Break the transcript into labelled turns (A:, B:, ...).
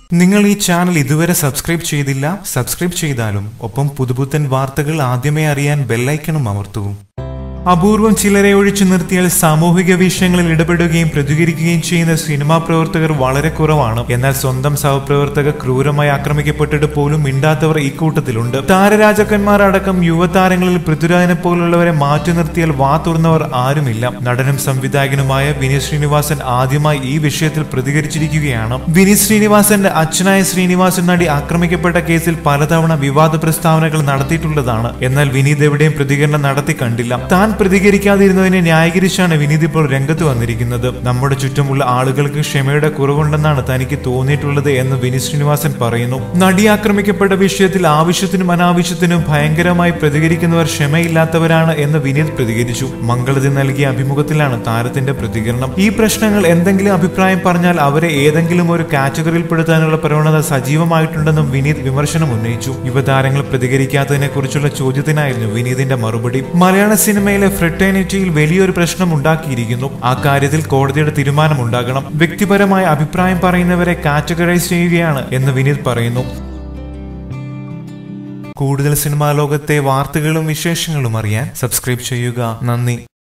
A: നിങ്ങൾ ഈ ചാനൽ ഇതുവരെ സബ്സ്ക്രൈബ് ചെയ്തില്ല സബ്സ്ക്രൈബ് ചെയ്താലും ഒപ്പം പുതുപുത്തൻ വാർത്തകൾ ആദ്യമേ അറിയാൻ ബെല്ലൈക്കണും അമർത്തൂ അപൂർവം ചിലരെ ഒഴിച്ചു നിർത്തിയാൽ സാമൂഹിക വിഷയങ്ങളിൽ ഇടപെടുകയും പ്രതികരിക്കുകയും ചെയ്യുന്ന സിനിമാ പ്രവർത്തകർ വളരെ കുറവാണ് എന്നാൽ സ്വന്തം സഹപ്രവർത്തകർ ക്രൂരമായി ആക്രമിക്കപ്പെട്ടിട്ട് പോലും മിണ്ടാത്തവർ ഇക്കൂട്ടത്തിലുണ്ട് താരരാജാക്കന്മാർ അടക്കം യുവതാരങ്ങളിൽ പൃഥ്വിരാജിനെ പോലുള്ളവരെ മാറ്റി നിർത്തിയാൽ വാ തുറന്നവർ ആരുമില്ല നടനും സംവിധായകനുമായ വിനീത് ശ്രീനിവാസൻ ആദ്യമായി ഈ വിഷയത്തിൽ പ്രതികരിച്ചിരിക്കുകയാണ് വിനീത് ശ്രീനിവാസന്റെ അച്ഛനായ ശ്രീനിവാസൻ നടി ആക്രമിക്കപ്പെട്ട കേസിൽ പലതവണ വിവാദ പ്രസ്താവനകൾ നടത്തിയിട്ടുള്ളതാണ് എന്നാൽ വിനീത് എവിടെയും പ്രതികരണം നടത്തി കണ്ടില്ല താൻ പ്രതികരിക്കാതിരുന്നതിനെ ന്യായീകരിച്ചാണ് വിനീത് ഇപ്പോൾ രംഗത്ത് വന്നിരിക്കുന്നത് നമ്മുടെ ചുറ്റുമുള്ള ആളുകൾക്ക് ക്ഷമയുടെ കുറവുണ്ടെന്നാണ് തനിക്ക് തോന്നിയിട്ടുള്ളത് എന്ന് വിനീത് ശ്രീനിവാസൻ പറയുന്നു നടി ആക്രമിക്കപ്പെട്ട വിഷയത്തിൽ ആവശ്യത്തിനും അനാവശ്യത്തിനും ഭയങ്കരമായി പ്രതികരിക്കുന്നവർ ക്ഷമയില്ലാത്തവരാണ് എന്ന് വിനീത് പ്രതികരിച്ചു മംഗളതി നൽകിയ അഭിമുഖത്തിലാണ് താരത്തിന്റെ പ്രതികരണം ഈ പ്രശ്നങ്ങൾ എന്തെങ്കിലും അഭിപ്രായം പറഞ്ഞാൽ അവരെ ഏതെങ്കിലും ഒരു കാറ്റഗറിയിൽ പെടുത്താനുള്ള പ്രവണത സജീവമായിട്ടുണ്ടെന്നും വിനീത് വിമർശനം ഉന്നയിച്ചു യുവതാരങ്ങൾ പ്രതികരിക്കാത്തതിനെ കുറിച്ചുള്ള ചോദ്യത്തിനായിരുന്നു വിനീതിന്റെ മറുപടി മലയാള സിനിമയിലെ ഫ്രെറ്റേണിറ്റിയിൽ വലിയൊരു പ്രശ്നം ഉണ്ടാക്കിയിരിക്കുന്നു ആ കാര്യത്തിൽ കോടതിയുടെ തീരുമാനമുണ്ടാകണം വ്യക്തിപരമായ അഭിപ്രായം പറയുന്നവരെ കാറ്റഗറൈസ് ചെയ്യുകയാണ് എന്ന് വിനീത് പറയുന്നു കൂടുതൽ സിനിമാ ലോകത്തെ വാർത്തകളും വിശേഷങ്ങളും അറിയാൻ സബ്സ്ക്രൈബ് ചെയ്യുക നന്ദി